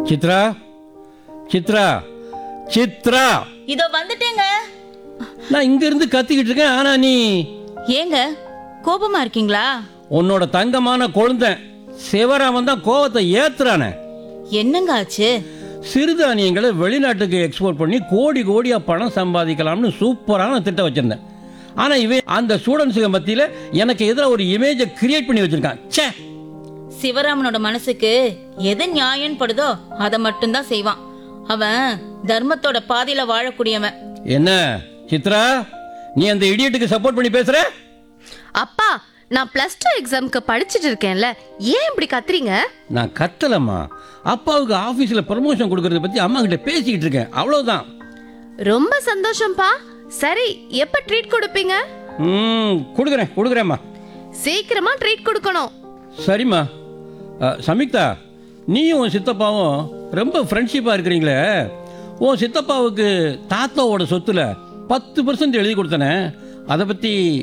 சித்ரா சித்ரா சித்ரா இதோ வந்துட்டேங்க நான் இங்க இருந்து கத்திக்கிட்டு இருக்கேன் ஆனா நீ ஏங்க கோபமா இருக்கீங்களா உன்னோட தங்கமான கொழுந்தன் சிவராமன் தான் கோவத்தை ஏத்துறானே என்னங்க ஆச்சு சிறுதானியங்களை வெளிநாட்டுக்கு எக்ஸ்போர்ட் பண்ணி கோடி கோடியா பணம் சம்பாதிக்கலாம்னு சூப்பரான திட்டம் வச்சிருந்தேன் ஆனா இவன் அந்த ஸ்டூடெண்ட்ஸுக்கு மத்தியில எனக்கு எதிராக ஒரு இமேஜை கிரியேட் பண்ணி வச்சிருக்கான் ச்சே சிவராமனோட மனசுக்கு எது நியாயம் படுதோ அதை மட்டும்தான் செய்வான் அவன் தர்மத்தோட பாதையில வாழக்கூடியவன் என்ன சித்ரா நீ அந்த இடியட்டுக்கு சப்போர்ட் பண்ணி பேசுற அப்பா நான் பிளஸ் டூ எக்ஸாம்க்கு படிச்சிட்டு இருக்கேன்ல ஏன் இப்படி கத்துறீங்க நான் கத்தலம்மா அப்பாவுக்கு ஆபீஸ்ல ப்ரமோஷன் கொடுக்கறத பத்தி அம்மா கிட்ட பேசிக்கிட்டு இருக்கேன் அவ்வளவுதான் ரொம்ப சந்தோஷம்ப்பா சரி எப்ப ட்ரீட் கொடுப்பீங்க ம் கொடுக்குறேன் கொடுக்குறேம்மா சீக்கிரமா ட்ரீட் கொடுக்கணும் சரிம்மா அ, சமிக்தா நீயும் உன் சித்தப்பாவும் ரொம்ப ஃப்ரெண்ட்ஷிப்பாக இருக்கிறீங்களே உன் சித்தப்பாவுக்கு தாத்தாவோட சொத்துல பத்து பர்சன்ட் எழுதி கொடுத்தனே அதை பற்றி